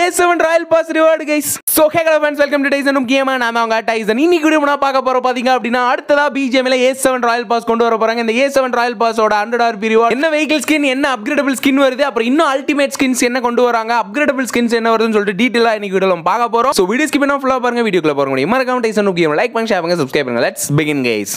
ஏ seven royal pass reward guys so ஹேகல fans welcome to Tyson முக்கியமாக நாம அவங்க டைசன் இன்னைக்கு கூட நான் பார்க்க போறோம் பாத்தீங்க அப்படின்னா அடுத்ததா பிஜிஎம்ல ஏ செவன் ராயல் பாஸ் கொண்டு வர போறாங்க இந்த ஏ செவன் ராயல் பாஸோட ஹண்ட்ரட் ஆர் ரிவார்ட் என்ன வெஹிக்கிள் ஸ்கின் என்ன அப்கிரேடபிள் ஸ்கின் வருது அப்புறம் இன்னும் அல்டிமேட் ஸ்கின்ஸ் என்ன கொண்டு வராங்க அப்கிரேடபிள் ஸ்கின்ஸ் என்ன வருதுன்னு சொல்லிட்டு டீட்டெயிலாக இன்னைக்கு வீடியோ நம்ம பார்க்க போறோம் ஸோ வீடியோ ஸ்கிப் பண்ணா ஃபுல்லாக பாருங்க வீடியோக்குள்ள பாருங்க முடியும் மறக்காம டைசன் முக்கியம் லைக் பண்ணி ஷேர் பண்ணுங்க சப்ஸ்கிரைப் பண்ணுங்க லெட்ஸ் பிகின் கைஸ்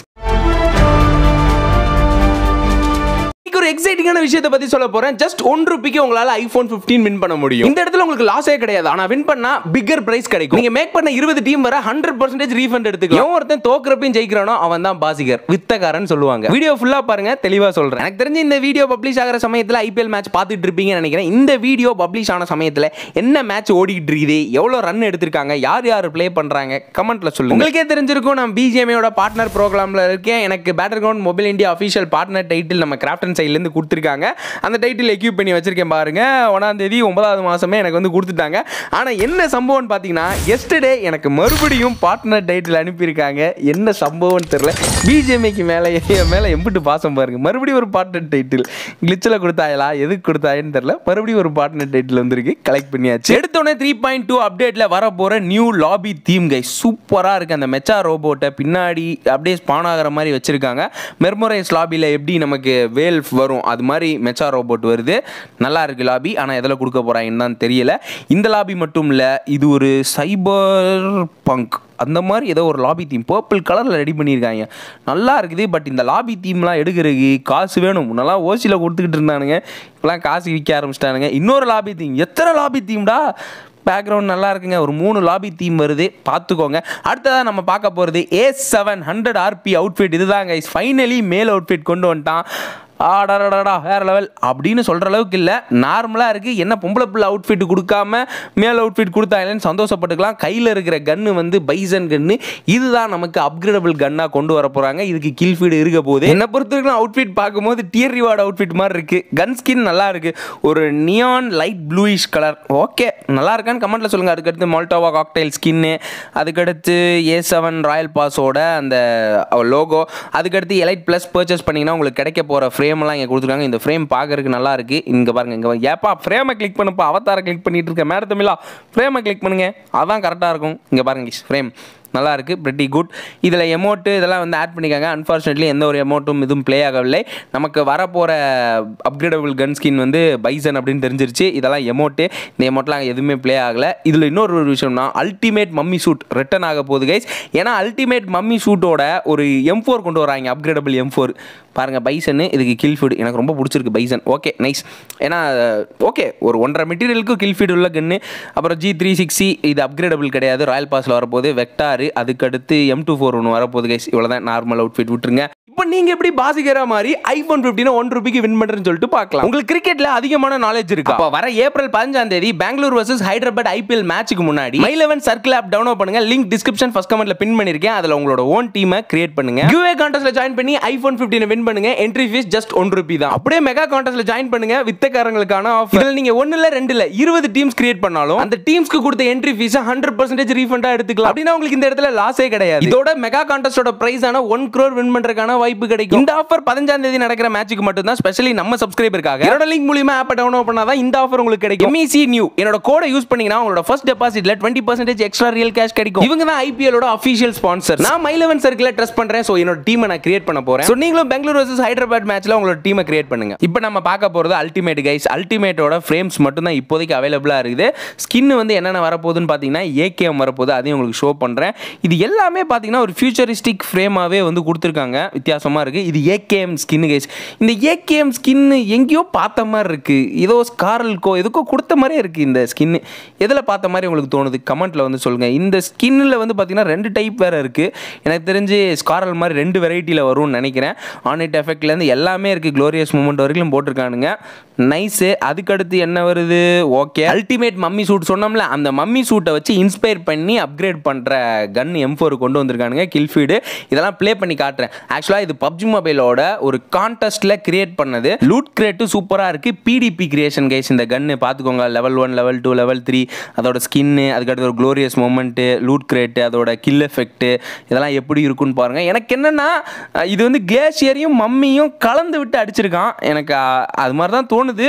இன்னைக்கு ஒரு எக்ஸைட்டிங்கான விஷயத்தை பத்தி சொல்ல போறேன் ஜஸ்ட் ஒன் ருபிக்கு உங்களால ஐபோன் 15 வின் பண்ண முடியும் இந்த இடத்துல உங்களுக்கு லாஸே கிடையாது ஆனா வின் பண்ணா பிக்கர் பிரைஸ் கிடைக்கும் நீங்க மேக் பண்ண இருபது டீம் வர ஹண்ட்ரட் பர்சன்டேஜ் ரீஃபண்ட் எடுத்துக்கலாம் எவன் ஒருத்தன் தோக்குறப்பையும் ஜெயிக்கிறானோ அவன் தான் பாசிகர் வித்தகாரன் சொல்லுவாங்க வீடியோ ஃபுல்லா பாருங்க தெளிவா சொல்றேன் எனக்கு தெரிஞ்சு இந்த வீடியோ பப்ளிஷ் ஆகிற சமயத்துல ஐபிஎல் மேட்ச் பார்த்துட்டு இருப்பீங்கன்னு நினைக்கிறேன் இந்த வீடியோ பப்ளிஷ் ஆன சமயத்துல என்ன மேட்ச் ஓடிட்டு இருக்குது எவ்வளவு ரன் எடுத்திருக்காங்க யார் யார் ப்ளே பண்றாங்க கமெண்ட்ல சொல்லுங்க உங்களுக்கே தெரிஞ்சிருக்கும் நான் பிஜிஎம்ஐயோட பார்ட்னர் ப்ரோக்ராம்ல இருக்கேன் எனக்கு battle ground mobile India official partner title நம்ம கிராஃப்ட் அண்ட் சைட்லேருந்து கொடுத்துருக்காங்க அந்த டைட்டில் எக்யூப் பண்ணி வச்சிருக்கேன் பாருங்க ஒன்றாம் தேதி ஒன்பதாவது மாசமே எனக்கு வந்து கொடுத்துட்டாங்க ஆனால் என்ன சம்பவம்னு பார்த்தீங்கன்னா எஸ்டர்டே எனக்கு மறுபடியும் பார்ட்னர் டைட்டில் அனுப்பியிருக்காங்க என்ன சம்பவம்னு தெரியல பிஜிஎம்ஐக்கு மேலே என் மேலே எம்பிட்டு பாசம் பாருங்க மறுபடியும் ஒரு பார்ட்னர் டைட்டில் கிளிச்சில் கொடுத்தாயலா எதுக்கு கொடுத்தாயன்னு தெரியல மறுபடியும் ஒரு பார்ட்னர் டைட்டில் வந்திருக்கு கலெக்ட் பண்ணியாச்சு எடுத்தோடனே த்ரீ பாயிண்ட் டூ அப்டேட்டில் வர போகிற நியூ லாபி தீம் கை சூப்பராக இருக்குது அந்த மெச்சா ரோபோட்டை பின்னாடி அப்படியே ஸ்பான் ஆகிற மாதிரி வச்சுருக்காங்க மெர்மோரைஸ் லாபியில் எப்படி நமக்கு வேல் வரும் அது மாதிரி மெச்சா ரோபோட் வருது நல்லா இருக்கு லாபி ஆனால் எதில் கொடுக்க போகிறாங்கன்னு தான் தெரியல இந்த லாபி மட்டும் இல்லை இது ஒரு சைபர் பங்க் அந்த மாதிரி ஏதோ ஒரு லாபி தீம் பர்பிள் கலரில் ரெடி பண்ணியிருக்காங்க நல்லா இருக்குது பட் இந்த லாபி தீம்லாம் எடுக்கிறதுக்கு காசு வேணும் முன்னெல்லாம் ஓசியில் கொடுத்துக்கிட்டு இருந்தானுங்க இப்போலாம் காசு விற்க ஆரம்பிச்சிட்டானுங்க இன்னொரு லாபி தீம் எத்தனை லாபி தீம்டா பேக்ரவுண்ட் நல்லா இருக்குங்க ஒரு மூணு லாபி தீம் வருது பார்த்துக்கோங்க அடுத்ததாக நம்ம பார்க்க போகிறது A seven hundred RP outfit இதுதாங்க ஃபைனலி மேல் அவுட்ஃபிட் கொண்டு வந்துட்டான் ஆடாடாடா வேற லெவல் அப்படின்னு சொல்கிற அளவுக்கு இல்லை நார்மலாக இருக்குது என்ன பொம்பளை பிள்ளை அவுட்ஃபிட் கொடுக்காம மேல் அவுட்ஃபிட் கொடுத்தாங்களேன்னு சந்தோஷப்பட்டுக்கலாம் கையில் இருக்கிற கன்று வந்து பைசன் கன்று இதுதான் நமக்கு அப்கிரேடபிள் கன்னாக கொண்டு வர போகிறாங்க இதுக்கு கில் ஃபீடு இருக்க போகுது என்னை பொறுத்த வரைக்கும் அவுட்ஃபிட் பார்க்கும்போது டியர் ரிவார்டு அவுட்ஃபிட் மாதிரி இருக்குது கன் ஸ்கின் நல்லா இருக்குது ஒரு neon light bluish colour okay நல்லா இருக்கான்னு கமெண்ட்டில் சொல்லுங்கள் அதுக்கடுத்து மால்டோவா காக்டைல் ஸ்கின்னு அதுக்கடுத்து ஏ செவன் ராயல் பாஸோட அந்த லோகோ அதுக்கடுத்து எலைட் ப்ளஸ் பர்ச்சேஸ் பண்ணிங்கன்னா உங்களுக்கு கிடைக்க போகிற ஃப்ரேம்லாம் இங்கே கொடுத்துருக்காங்க இந்த ஃப்ரேம் பார்க்கறதுக்கு நல்லா இருக்குது இங்கே பாருங்க இங்கே ஏப்பா ஃப்ரேமை கிளிக் பண்ணுப்பா அவதாரை கிளிக் பண்ணிட்டு இருக்க மேடம் தமிழா ஃப்ரேமை கிளிக் பண்ணுங்க அதான் கரெக்டாக இருக்கும் இங்கே பாருங்க ஃப்ரேம் நல்லா இருக்குது pretty குட் இதில் எமௌண்ட்டு இதெல்லாம் வந்து ஆட் பண்ணிக்காங்க அன்ஃபார்ச்சுனேட்லி எந்த ஒரு எமௌண்ட்டும் இதுவும் ப்ளே ஆகவில்லை நமக்கு வரப்போகிற அப்கிரேடபிள் கன் ஸ்கின் வந்து பைசன் அப்படின்னு தெரிஞ்சிருச்சு இதெல்லாம் எமௌண்ட்டு இந்த எமௌண்ட்லாம் எதுவுமே ப்ளே ஆகலை இதில் இன்னொரு ஒரு விஷயம்னா அல்டிமேட் மம்மி சூட் ரிட்டன் ஆக போகுது கைஸ் ஏன்னா அல்டிமேட் மம்மி சூட்டோட ஒரு எம் ஃபோர் கொண்டு வராங்க அப்கிரேடபிள் எம் ஃபோர் பாருங்கள் பைசன் இதுக்கு கில் ஃபீடு எனக்கு ரொம்ப பிடிச்சிருக்கு பைசன் ஓகே நைஸ் ஏன்னா ஓகே ஒரு ஒன்றரை மெட்டீரியலுக்கு கில் ஃபீடு உள்ள கன்று அப்புறம் ஜி த்ரீ சிக்ஸி இது அப்கிரேடபிள் கிடையாது ராயல் பாஸில் வரப்போகுது வெக்டாரு அதுக்கடுத்து எம் டூ ஃபோர் ஒன்று வரப்போகுது கைஸ் இவ்வளோ தான் நார்மல் அவுட்ஃபிட் விட்டுருங்க இப்போ நீங்க எப்படி பாசிக்கிற மாதிரி ஐபோன் 15 ஒன் ரூபிக்கு வின் பண்றேன்னு சொல்லிட்டு பார்க்கலாம் உங்களுக்கு கிரிக்கெட்ல அதிகமான நாலேஜ் இருக்கு அப்போ வர ஏப்ரல் பதினஞ்சாம் தேதி பெங்களூர் வர்சஸ் ஹைதராபாத் ஐபிஎல் மேட்ச்சுக்கு முன்னாடி my eleven circle app download பண்ணுங்க லிங்க் டிஸ்கிரிப்ஷன் ஃபர்ஸ்ட் கமெண்ட்ல பின் பண்ணிருக்கேன் அதுல உங்களோட ஓன் டீமை கிரியேட் பண்ணுங்க யூஏ கான்டெஸ்ட்ல ஜாயின் பண்ணி ஐபோன் 15 வின் பண்ணுங்க entry fee just one rupee தான் அப்படியே மெகா கான்டெஸ்ட்ல ஜாயின் பண்ணுங்க வித்தக்காரங்களுக்கான ஆஃபர் இதுல நீங்க ஒன்னு இல்ல ரெண்டு இல்ல இருபது டீம்ஸ் கிரியேட் பண்ணாலும் அந்த டீம்ஸ்க்கு கொடுத்த என்ட்ரி ஃபீஸ் ஹண்ட்ரட் பர்சன்டேஜ் ரீஃபண்டா எடுத்துக்கலாம் அப்படின்னா உங்களுக்கு இந்த இடத்துல லாஸே கிடையாது இதோட மெகா கான்டெஸ்டோட பிரைஸ் ஆன ஒன் crore வின் பண்றதுக்கான வாய்ப்பு கிடைக்கும் இந்த ஆஃபர் பதினஞ்சாம் தேதி நடக்கிற மேட்ச்சுக்கு மட்டும் தான் ஸ்பெஷலி நம்ம சப்ஸ்கிரைபருக்காக என்னோட லிங்க் மூலியமா ஆப் டவுன்லோட் பண்ணாதான் இந்த ஆஃபர் உங்களுக்கு கிடைக்கும் எம்இசி நியூ என்னோட கோடை யூஸ் பண்ணீங்கன்னா உங்களோட ஃபர்ஸ்ட் டெபாசிட்ல twenty percentage extra real cash கிடைக்கும் இவங்க தான் ஐபிஎலோட அஃபிஷியல் ஸ்பான்சர் நான் மை லெவன் சர்க்கிள் ட்ரஸ்ட் பண்றேன் ஸோ என்னோட டீமை நான் கிரியேட் பண்ண போறேன் ஸோ நீங்களும் பெங்களூர் வர்சஸ் ஹைதராபாத் மேட்ச்ல உங்களோட டீமை கிரியேட் பண்ணுங்க இப்போ நம்ம பார்க்க போறது அல்டிமேட் கைஸ் அல்டிமேட்டோட ஃப்ரேம்ஸ் மட்டும் தான் இப்போதைக்கு அவைலபிளா இருக்குது ஸ்கின் வந்து என்னென்ன வரப்போகுதுன்னு பார்த்தீங்கன்னா ஏகேஎம் வரப்போகுது அதையும் உங்களுக்கு ஷோ பண்றேன் இது எல்லாமே பார்த்தீங்கன்னா ஒரு ஃபியூச்சரிஸ்டிக் ஃப்ரேமாவே வந்து கொடுத்துருக்காங்க வித்தியாசமா இருக்கு இது ஏகேஎம் ஸ்கின் கைஸ் இந்த ஏகேஎம் ஸ்கின் எங்கேயோ பார்த்த மாதிரி இருக்கு ஏதோ ஸ்காரல்கோ எதுக்கோ கொடுத்த மாதிரியே இருக்கு இந்த ஸ்கின் எதில் பார்த்த மாதிரி உங்களுக்கு தோணுது கமெண்ட்ல வந்து சொல்லுங்க இந்த ஸ்கின்னில் வந்து பார்த்தீங்கன்னா ரெண்டு டைப் வேற இருக்கு எனக்கு தெரிஞ்சு ஸ்காரல் மாதிரி ரெண்டு வெரைட்டியில் வரும்னு நினைக்கிறேன் ஆனிட் எஃபெக்ட்லேருந்து எல்லாமே இருக்கு க்ளோரியஸ் மூமெண்ட் வரைக்கும் போட்டிருக்கானுங்க நைஸு அதுக்கடுத்து என்ன வருது ஓகே அல்டிமேட் மம்மி சூட் சொன்னோம்ல அந்த மம்மி சூட்டை வச்சு இன்ஸ்பயர் பண்ணி அப்கிரேட் பண்ணுற கன் எம் ஃபோர் கொண்டு வந்திருக்கானுங்க கில்ஃபீடு இதெல்லாம் ப்ளே பண்ணி காட்டுறேன் ஆக்சுவலாக இது பப்ஜி மொபைலோட ஒரு கான்டெஸ்ட்டில் கிரியேட் பண்ணது லூட் கிரேட்டு சூப்பராக இருக்குது பிடிபி கிரியேஷன் கைஸ் இந்த கன்னு பார்த்துக்கோங்க level one level two level three அதோட ஸ்கின்னு அதுக்கடுத்து ஒரு க்ளோரியஸ் மூமெண்ட்டு லூட் கிரேட்டு அதோட கில் எஃபெக்ட்டு இதெல்லாம் எப்படி இருக்குன்னு பாருங்கள் எனக்கு என்னென்னா இது வந்து கிளேஷியரையும் மம்மியும் கலந்து விட்டு அடிச்சிருக்கான் எனக்கு அ- அது மாதிரி தான் தோணுது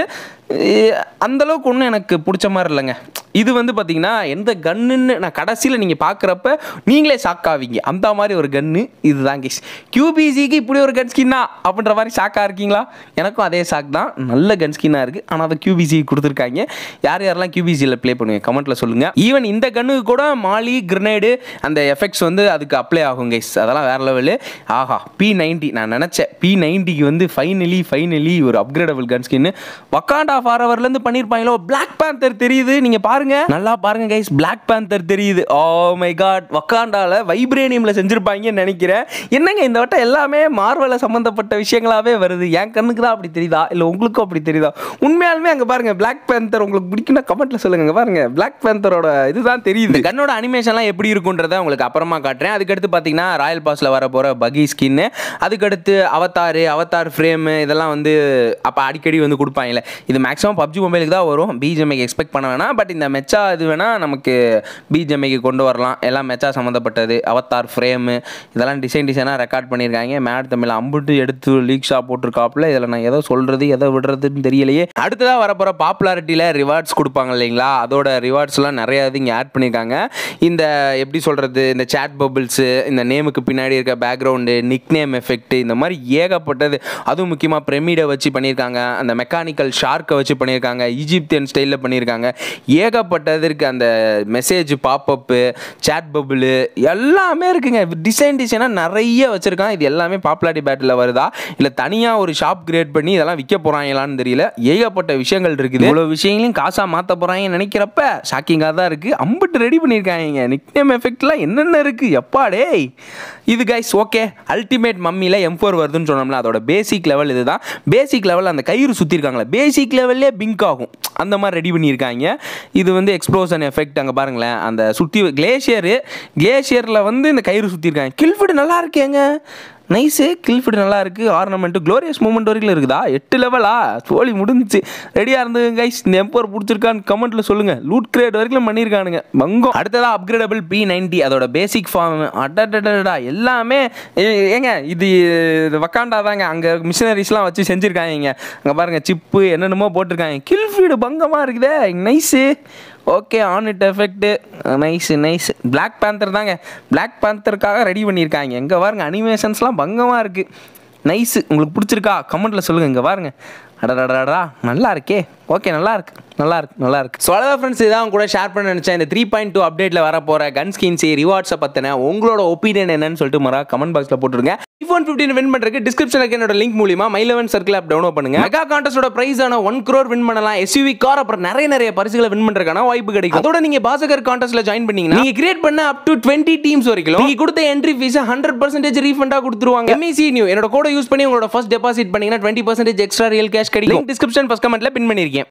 அந்த அளவுக்கு ஒன்றும் எனக்கு பிடிச்ச மாதிரி இல்லைங்க இது வந்து பார்த்தீங்கன்னா எந்த கன்னுன்னு நான் கடைசியில் நீங்கள் பார்க்குறப்ப நீங்களே ஷாக் ஆவீங்க அந்த மாதிரி ஒரு கன்னு இதுதான் கேஸ் கியூபிசிக்கு இப்படி ஒரு கன் ஸ்கின்னா அப்படின்ற மாதிரி ஷாக்காக இருக்கீங்களா எனக்கும் அதே ஷாக் தான் நல்ல கன் ஸ்கின்னாக இருக்குது ஆனால் அதை கியூபிசி கொடுத்துருக்காங்க யார் யாரெல்லாம் கியூபிசியில் ப்ளே பண்ணுவீங்க கமெண்ட்டில் சொல்லுங்கள் ஈவன் இந்த கன்னுக்கு கூட மாலி கிரனேடு அந்த எஃபெக்ட்ஸ் வந்து அதுக்கு அப்ளை ஆகும் கைஸ் அதெல்லாம் வேறு லெவலு ஆஹா பி நைன்ட்டி நான் நினச்சேன் பி நைன்ட்டிக்கு வந்து ஃபைனலி ஃபைனலி ஒரு அப்கிரேடபிள் கன் ஸ்கின்னு வக்காண்டா ஃபாரவர்லேருந்து பண்ணியிருப்பாங்களோ பிளாக் பேந்தர் தெரியுது நீங்கள் பாருங்க நல்லா பாருங்க கைஸ் பிளாக் பேந்தர் தெரியுது ஓ மை காட் வக்காண்டால வைப்ரேனியமில் செஞ்சுருப்பாங்கன்னு நினைக்கிறேன் என்னங்க இந்த வட்டம் எல்லாமே மார்வலை சம்மந்தப்பட்ட விஷயங்களாவே வருது என் கண்ணுக்கு தான் அப்படி தெரியுதா இல்லை உங்களுக்கும் அப்படி தெரியுதா உண்மையாலுமே அங்கே பாருங்க பிளாக் பேந்தர் உங்களுக்கு பிடிக்கும்னா கமெண்ட்ல சொல்லுங்க இங்க பாருங்க பிளாக் பேந்தரோட இதுதான் தெரியுது கன்னோட அனிமேஷன்லாம் எப்படி இருக்குன்றதை உங்களுக்கு அப்புறமா காட்டுறேன் அதுக்கடுத்து பார்த்தீங்கன்னா ராயல் பாஸில் வர போகிற பகி ஸ்கின்னு அதுக்கடுத்து அவத்தாரு அவத்தார் ஃப்ரேமு இதெல்லாம் வந்து அப்போ அடிக்கடி வந்து கொடுப்பாங்கல்ல இது மேக்ஸிமம் பப்ஜி மொபைலுக்கு தான் வரும் பிஜிஎம்ஐக்கு எக்ஸ்பெக்ட் பண்ண வேணாம் பட் இந்த மெச்சா இது வேணால் நமக்கு பிஜிஎம்ஐக்கு கொண்டு வரலாம் எல்லாம் மெச்சா சம்மந்தப்பட்டது அவத்தார் ஃப்ரேமு இதெல்லாம் டிசைன் டிசைனாக ரெக்கார்ட் பண்ணியிருக்காங்க மேட் தமிழ் அம்புட்டு எடுத்து லீக் ஷாப் போட்டிருக்காப்புல இதில் நான் எதோ சொல்கிறது எதை விடுறதுன்னு தெரியலையே அடுத்ததாக வரப்போகிற பாப்புலாரிட்டியில் ரிவார்ட்ஸ் கொடுப்பாங்க இல்லைங்களா அதோட ரிவார்ட்ஸ்லாம் நிறையா இது இங்கே ஆட் பண்ணியிருக்காங்க இந்த எப்படி சொல்கிறது இந்த சேட் பபிள்ஸு இந்த நேமுக்கு பின்னாடி இருக்க பேக்ரவுண்டு நிக் நேம் எஃபெக்ட் இந்த மாதிரி ஏகப்பட்டது அதுவும் முக்கியமாக பிரமிடை வச்சு பண்ணியிருக்காங்க அந்த மெக்கானிக்கல் ஷார்க்கை வச்சு பண்ணியிருக்காங்க ஈஜிப்தியன் ஸ்டைலில் பண்ணியிருக்காங்க ஏகப்பட்டது இருக்குது அந்த மெசேஜ் பாப்பப்பு சேட் பபுள் எல்லாமே இருக்குங்க டிசைன் டிசைனாக நிறைய வச்சுருக்கான் இது எல்லாமே பாப்புலாரிட்டி பேட்டில் வருதா இல்லை தனியாக ஒரு ஷாப் கிரியேட் பண்ணி இதெல்லாம் விற்க போகிறாங்களான்னு தெரியல ஏகப்பட்ட விஷயங்கள் இருக்குது இவ்வளோ விஷயங்களையும் காசாக மாற்ற போகிறாங்கன்னு நினைக்கிறப்ப ஷாக்கிங்காக தான் இருக்குது அம்பிட்டு ரெடி பண்ணியிருக்காங்க நிக்னேம் எஃபெக்ட்லாம் என்னென்ன இருக்குது எப்பா டேய் இது கைஸ் ஓகே அல்டிமேட் மம்மியில் எம் ஃபோர் வருதுன்னு சொன்னோம்ல அதோட பேசிக் லெவல் இதுதான் பேசிக் லெவல் அந்த கயிறு சுற்றிருக்காங்களே பேசிக் லெவல்லே பிங்க் ஆகும் அந்த மாதிரி ரெடி பண்ணியிருக்காங்க இது வந்து எக்ஸ்ப்ளோஷன் எஃபெக்ட் அங்கே பாருங்களேன் அந்த சுற்றி கிளேஷியரு கிளேஷியரில் வந்து இந்த கயிறு சுற்றிருக்காங்க கில்ஃபிடு நல்லா இருக்கேங்க நைஸு கில்ஃபிடு நல்லா இருக்குது ஆர்னமெண்ட்டு க்ளோரியஸ் மூமெண்ட் வரைக்கும் இருக்குதா எட்டு லெவலா தோழி முடிஞ்சிச்சு ரெடியாக இருந்தது கைஸ் இந்த எம்பர் பிடிச்சிருக்கான்னு கமெண்ட்டில் சொல்லுங்கள் லூட் கிரேட் வரைக்கும் பண்ணியிருக்கானுங்க மங்கம் அடுத்ததாக அப்கிரேடபிள் பி நைன்ட்டி அதோட பேசிக் ஃபார்ம் அடடடடா எல்லாமே ஏ- ஏங்க இது இது வக்காண்டா தாங்க அங்கே மிஷினரிஸ்லாம் வச்சு செஞ்சுருக்காங்க அங்கே பாருங்கள் சிப்பு என்னென்னமோ போட்டிருக்காங்க கில்ஃபீடு பங்கமாக இருக்குதே nice okay on it effect nice nice Black Panther தாங்க Black Pantherக்காக ரெடி பண்ணியிருக்காங்க எங்கே பாருங்க அனிமேஷன்ஸ்லாம் பங்கமாக இருக்குது நைஸு உங்களுக்கு பிடிச்சிருக்கா கமெண்ட்டில் சொல்லுங்கள் இங்கே பாருங்க அடடடடா நல்லா இருக்கே ஓகே நல்லா இருக்கு நல்லா இருக்கு நல்லா இருக்கு ஸோ அதான் ஃப்ரெண்ட்ஸ் இதான் கூட ஷேர் பண்ண நினச்சேன் இந்த த்ரீ பாயிண்ட் டூ அப்டேட்டில் வர போகிற கன் ஸ்கின்ஸி ரிவார்ட்ஸை பற்றின உங்களோட ஒப்பீனியன் என்னன்னு சொல்லிட்டு மறா கமெண்ட் பாக்ஸில் போட்டுருங்க ஐஃபோன் ஃபிஃப்டின் வின் பண்ணுறதுக்கு டிஸ்கிரிப்ஷனில் என்னோட லிங்க் மூலியமா my eleven circle app download பண்ணுங்க மெகா கான்டெஸ்டோட பிரைஸ் ஆன ஒன் crore வின் பண்ணலாம் எஸ்யூவி கார் அப்புறம் நிறைய நிறைய பரிசுகளை வின் பண்றதுக்கான வாய்ப்பு கிடைக்கும் அதோட நீங்க பாசகர் கான்டெஸ்ட்ல ஜாயின் பண்ணீங்கன்னா நீங்க கிரியேட் பண்ண அப் டு டுவெண்ட்டி டீம்ஸ் வரைக்கும் நீங்க கொடுத்த என்ட்ரி ஃபீஸ் ஹண்ட்ரட் பர்சன்டேஜ் ரீஃபண்டா கொடுத்துருவாங்க எம்இசி நியூ என்னோட கோட யூஸ் பண்ணி உங்களோட ஃபர்ஸ்ட் டெபாசிட் பண்ணீங்கன்னா twenty percentage extra real cash கிடைக்கும் டிஸ்கிரிப்ஷன் ஃபர்ஸ்ட் கமெண்ட்ல பின் பண்ணிருக்கேன்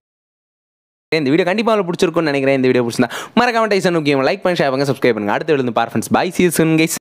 இந்த வீடியோ கண்டிப்பாக உங்களுக்கு பிடிச்சிருக்கும்னு நினைக்கிறேன் இந்த வீடியோ பிடிச்சிருந்தா மறக்காம டைசன் முக்கியம் லைக் பண்ணி ஷேர் பண்ணுங்க சப்ஸ்கிரைப் பண்ணுங்க அடுத்த விழுந்து பார்ஃபன்ஸ் பை சீசன் கைஸ்